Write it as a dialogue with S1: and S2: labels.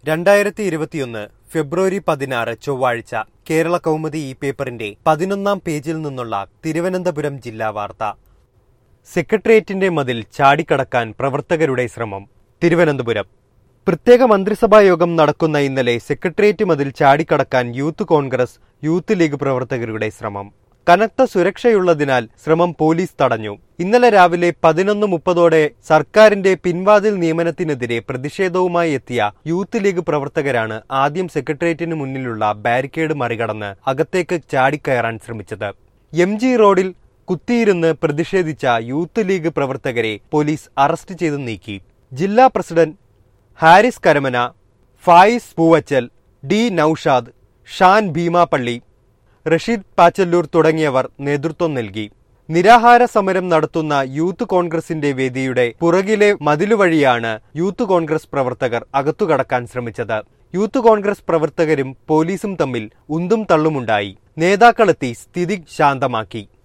S1: രണ്ടായിരത്തി ഇരുപത്തിയൊന്ന് ഫെബ്രുവരി പതിനാറ് ചൊവ്വാഴ്ച കേരള കൗമുദി ഈ പേപ്പറിന്റെ പതിനൊന്നാം പേജിൽ നിന്നുള്ള തിരുവനന്തപുരം ജില്ലാ വാർത്ത സെക്രട്ടേറിയറ്റിന്റെ മതിൽ ചാടിക്കടക്കാൻ പ്രവർത്തകരുടെ ശ്രമം തിരുവനന്തപുരം പ്രത്യേക മന്ത്രിസഭാ യോഗം നടക്കുന്ന ഇന്നലെ സെക്രട്ടേറിയറ്റ് മതിൽ ചാടിക്കടക്കാൻ യൂത്ത് കോൺഗ്രസ് യൂത്ത് ലീഗ് പ്രവർത്തകരുടെ ശ്രമം കനത്ത സുരക്ഷയുള്ളതിനാൽ ശ്രമം പോലീസ് തടഞ്ഞു ഇന്നലെ രാവിലെ പതിനൊന്ന് മുപ്പതോടെ സർക്കാരിന്റെ പിൻവാതിൽ നിയമനത്തിനെതിരെ പ്രതിഷേധവുമായി എത്തിയ യൂത്ത് ലീഗ് പ്രവർത്തകരാണ് ആദ്യം സെക്രട്ടേറിയറ്റിന് മുന്നിലുള്ള ബാരിക്കേഡ് മറികടന്ന് അകത്തേക്ക് ചാടിക്കയറാൻ ശ്രമിച്ചത് എം ജി റോഡിൽ കുത്തിയിരുന്ന് പ്രതിഷേധിച്ച യൂത്ത് ലീഗ് പ്രവർത്തകരെ പോലീസ് അറസ്റ്റ് ചെയ്ത് നീക്കി ജില്ലാ പ്രസിഡന്റ് ഹാരിസ് കരമന ഫായിസ് പൂവച്ചൽ ഡി നൌഷാദ് ഷാൻ ഭീമാപള്ളി റഷീദ് പാച്ചല്ലൂർ തുടങ്ങിയവർ നേതൃത്വം നൽകി നിരാഹാര സമരം നടത്തുന്ന യൂത്ത് കോൺഗ്രസിന്റെ വേദിയുടെ പുറകിലെ മതിലുവഴിയാണ് യൂത്ത് കോൺഗ്രസ് പ്രവർത്തകർ അകത്തുകടക്കാൻ ശ്രമിച്ചത് യൂത്ത് കോൺഗ്രസ് പ്രവർത്തകരും പോലീസും തമ്മിൽ ഉന്തും തള്ളുമുണ്ടായി നേതാക്കളെത്തി സ്ഥിതി ശാന്തമാക്കി